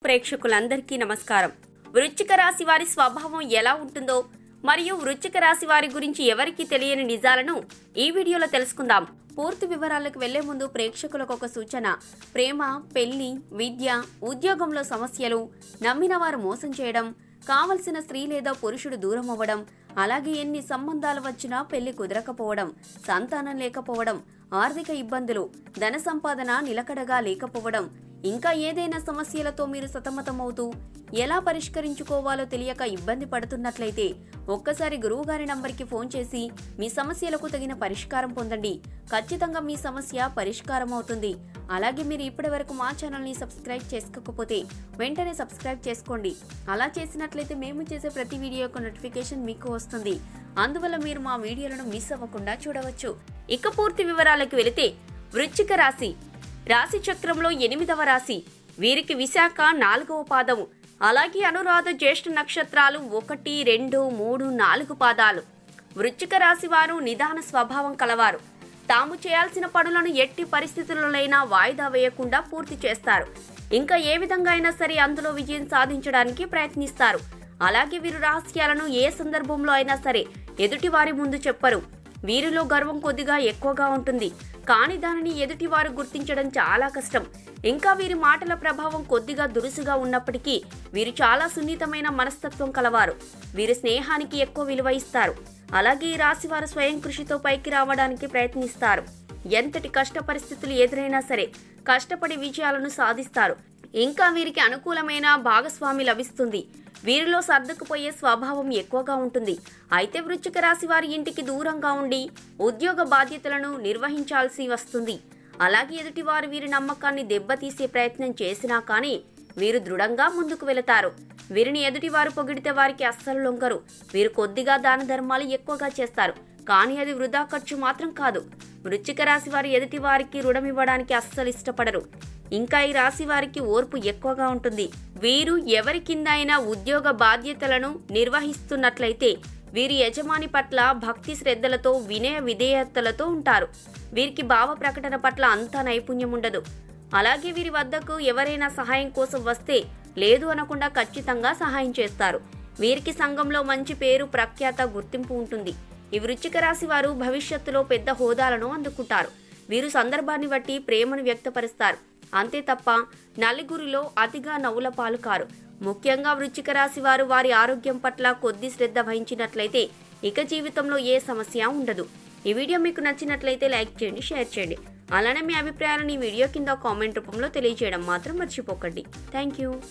ప్రేక్షకులందరికీ నమస్కారం వృశ్చిక రాశి వారి స్వభావం ఎలా ఉంటుందో మరియు వృశ్చిక రాశి వారి గురించి ఎవరికీ తెలియని నిజాలను ఈ వీడియోలో తెలుసుకుందాం పూర్తి వివరాలకు వెళ్లే ముందు ప్రేక్షకులకు ఒక సూచన ప్రేమ పెళ్లి విద్య ఉద్యోగంలో సమస్యలు నమ్మిన వారు మోసం చేయడం కావలసిన స్త్రీ లేదా పురుషుడు దూరం అవ్వడం అలాగే ఎన్ని సంబంధాలు వచ్చినా పెళ్లి కుదరకపోవడం సంతానం లేకపోవడం ఆర్థిక ఇబ్బందులు ధన సంపాదన నిలకడగా లేకపోవడం ఇంకా ఏదైనా సమస్యలతో మీరు సతమతమవుతూ ఎలా పరిష్కరించుకోవాలో తెలియక ఇబ్బంది పడుతున్నట్లయితే ఒక్కసారి గురువుగారి నంబర్కి ఫోన్ చేసి మీ సమస్యలకు తగిన పరిష్కారం పొందండి ఖచ్చితంగా మీ సమస్య పరిష్కారం అవుతుంది అలాగే మీరు ఇప్పటి వరకు మా ఛానల్ని సబ్స్క్రైబ్ చేసుకోకపోతే వెంటనే సబ్స్క్రైబ్ చేసుకోండి అలా చేసినట్లయితే మేము చేసే ప్రతి వీడియో యొక్క నోటిఫికేషన్ మీకు వస్తుంది అందువల్ల మీరు మా వీడియోలను మిస్ అవ్వకుండా చూడవచ్చు ఇక పూర్తి వివరాలకు వెళితే వృశ్చిక రాశి రాశి చక్రంలో ఎనిమిదవ రాశి వీరికి విశాఖ నాలుగవ పాదము అలాగే అనురాధ జ్యేష్ఠ నక్షత్రాలు ఒకటి రెండు మూడు నాలుగు పాదాలు వృశ్చిక రాశి వారు నిదాన స్వభావం కలవారు తాము చేయాల్సిన పనులను ఎట్టి పరిస్థితుల్లోనైనా వాయిదా వేయకుండా పూర్తి చేస్తారు ఇంకా ఏ విధంగా అయినా సరే అందులో విజయం సాధించడానికి ప్రయత్నిస్తారు అలాగే వీరు రహస్యాలను ఏ సందర్భంలో అయినా సరే ఎదుటి వారి ముందు చెప్పరు వీరిలో గర్వం కొద్దిగా ఎక్కువగా ఉంటుంది కానీ దానిని ఎదుటివారు గుర్తించడం చాలా కష్టం ఇంకా వీరి మాటల ప్రభావం కొద్దిగా దురుసుగా ఉన్నప్పటికీ వీరు చాలా సున్నితమైన మనస్తత్వం కలవారు వీరి స్నేహానికి ఎక్కువ విలువ ఇస్తారు అలాగే ఈ రాశి వారు స్వయం కృషితో పైకి రావడానికి ప్రయత్నిస్తారు ఎంతటి కష్ట పరిస్థితులు ఎదురైనా సరే కష్టపడి విజయాలను సాధిస్తారు ఇంకా వీరికి అనుకూలమైన భాగస్వామి లభిస్తుంది వీరిలో సర్దుకుపోయే స్వభావం ఎక్కువగా ఉంటుంది అయితే వృశ్చిక రాశి వారి ఇంటికి దూరంగా ఉండి ఉద్యోగ బాధ్యతలను నిర్వహించాల్సి వస్తుంది అలాగే ఎదుటివారు వీరి నమ్మకాన్ని దెబ్బతీసే ప్రయత్నం చేసినా కానీ వీరు దృఢంగా ముందుకు వెళతారు వీరిని ఎదుటివారు పొగిడితే వారికి అస్సలు లొంగరు వీరు కొద్దిగా దాన ధర్మాలు ఎక్కువగా చేస్తారు కానీ అది వృధా ఖర్చు మాత్రం కాదు వృశ్చిక రాశి వారు ఎదుటి వారికి రుణం ఇవ్వడానికి అస్సలు ఇష్టపడరు ఇంకా ఈ రాశి వారికి ఓర్పు ఎక్కువగా ఉంటుంది వీరు ఎవరి కింద అయినా ఉద్యోగ బాధ్యతలను నిర్వహిస్తున్నట్లయితే వీరి యజమాని పట్ల భక్తి శ్రద్ధలతో వినయ విధేయతలతో ఉంటారు వీరికి భావ ప్రకటన పట్ల అంత నైపుణ్యం ఉండదు అలాగే వీరి వద్దకు ఎవరైనా సహాయం కోసం వస్తే లేదు అనకుండా ఖచ్చితంగా సహాయం చేస్తారు వీరికి సంఘంలో మంచి పేరు ప్రఖ్యాత గుర్తింపు ఉంటుంది ఈ వృశ్చిక రాశి వారు భవిష్యత్తులో పెద్ద హోదాలను అందుకుంటారు వీరు సందర్భాన్ని బట్టి ప్రేమను వ్యక్తపరుస్తారు అంతే తప్ప నలుగురిలో అతిగా నవ్వుల పాలు కారు ముఖ్యంగా వృశ్చిక రాశి వారు వారి ఆరోగ్యం పట్ల కొద్ది శ్రద్ధ వహించినట్లయితే ఇక జీవితంలో ఏ సమస్య ఉండదు ఈ వీడియో మీకు నచ్చినట్లయితే లైక్ చేయండి షేర్ చేయండి అలానే మీ అభిప్రాయాలను ఈ వీడియో కింద కామెంట్ రూపంలో తెలియజేయడం మాత్రం మర్చిపోకండి థ్యాంక్ యూ